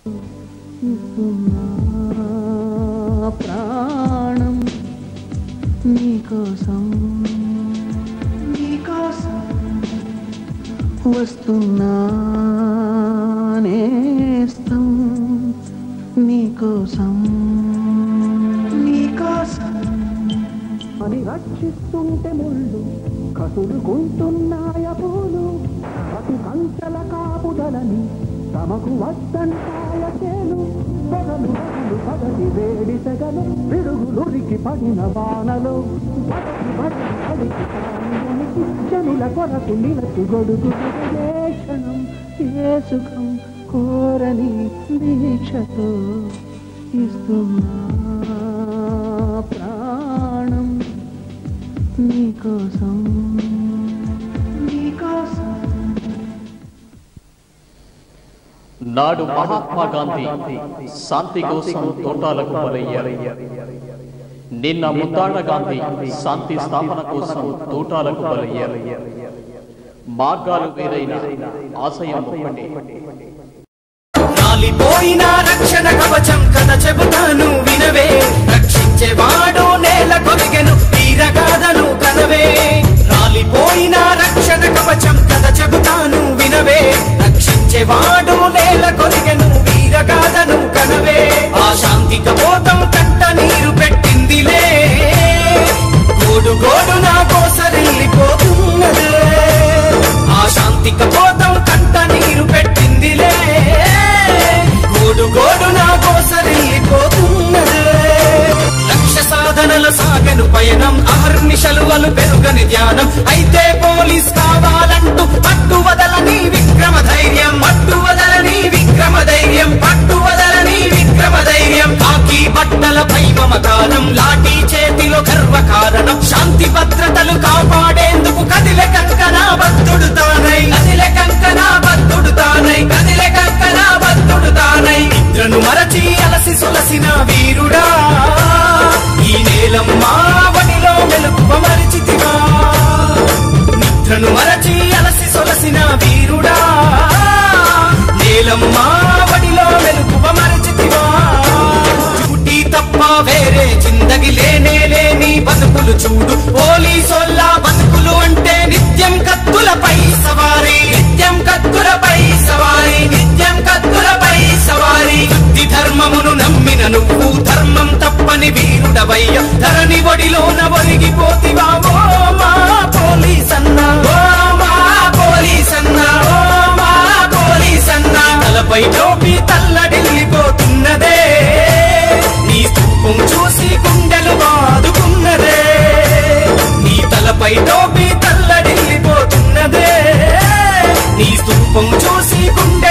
ఇస్తున్నా ప్రాణం నీకోసం నీకోసం వస్తున్నా నేస్తం నీకోసం నీకోసం అని రక్షిస్తుంటే ముళ్ళు కసురుకుంటున్నాయ పూలు అటు కంచెల కాపుదలని తమకు వద్దంటాయ చేలు పొగలు పొగలు పగటి వేడి తెగలు పిడుగులురికి పడిన వానలో బడకి బడకి పడికి కానునికి జనుల కొరకు నిలచి గొడుగు ఏ క్షణం ఏ సుఖం కోరని దీక్షతో ఇస్తున్నా ప్రాణం నీకోసం నీకోసం నాడు మహాత్మా గాంధీ శాంతి కోసం తోటాలకు బలయ్యారు నిన్న ముద్దాడ గాంధీ శాంతి స్థాపన కోసం తోటాలకు బలయ్యారు మార్గాలు వేరైన ఆశయం ఒక్కటే రాలిపోయిన రక్షణ కవచం కథ చెబుతాను వినవే రక్షించేవాడు నేల కొరిగెను వీరగాథను కనవే రాలిపోయిన రక్షణ కవచం కథ చెబుతాను వినవే రక్షించేవాడు నేల కొరిగెను వీరగాథను కనవే ఆ శాంతి కపోతం కట్ట నీరు పెట్టిందిలే గోడు గోడు నా కోసరెళ్ళిపోతున్నదే ఆ శాంతి కపోతం కంట నీరు పెట్టిందిలే గోడు గోడు నా కోసరెళ్ళిపోతున్నదే లక్ష్య సాధనల సాగను పయనం అహర్నిశలువలు పెరుగని ధ్యానం అయితే పోలీస్ కావాలంటూ పట్టు వదలని విక్రమ ధైర్యం పట్టు వదలని విక్రమ ధైర్యం పట్టు వదలని విక్రమ ధైర్యం కాకి బట్టలపై మమకారం లాఠీ చేతిలో గర్వ కారణం శాంతి భద్రతలు కాపాడేందుకు కదిలే కంకణ భక్తుడు తానై కదిలే కంకణ భక్తుడు తానై కదిలే కంకణ భక్తుడు తానై నిద్రను మరచి అలసి సొలసిన వీరుడా ఈ నేలమ్మా వడిలో మెలుపువ మరిచితివా నిద్రను మరచి అలసి సొలసిన వీరుడా నేలమ్మా వడిలో మెలుపువ మరిచితివా డ్యూటీ తప్ప వేరే జిందగి లేనే లేని బతుకులు చూడు పోలీసోళ్ళ బతుకులు అంటే నిత్యం కత్తులపై సవారీ నిత్యం కత్తులపై సవారీ నిత్యం కత్తులపై సవారీ బుద్ధి ధర్మమును నమ్మిన నువ్వు ధర్మం తప్పని వీరుడవయ్య ధరణి ఒడిలోన ఒరిగిపోతివా ఓ మా పోలీసన్నా ఓ మా పోలీసన్నా ఓ మా పోలీసన్నా తలపై టోపీ తల్లడిల్లిపోతున్నదే నీ స్థూపం చూసి గుండెలు బాదుకున్నదే నీ తలపై టోపీ తల్లడిల్లిపోతున్నదే నీ స్థూపం చూసి గుండె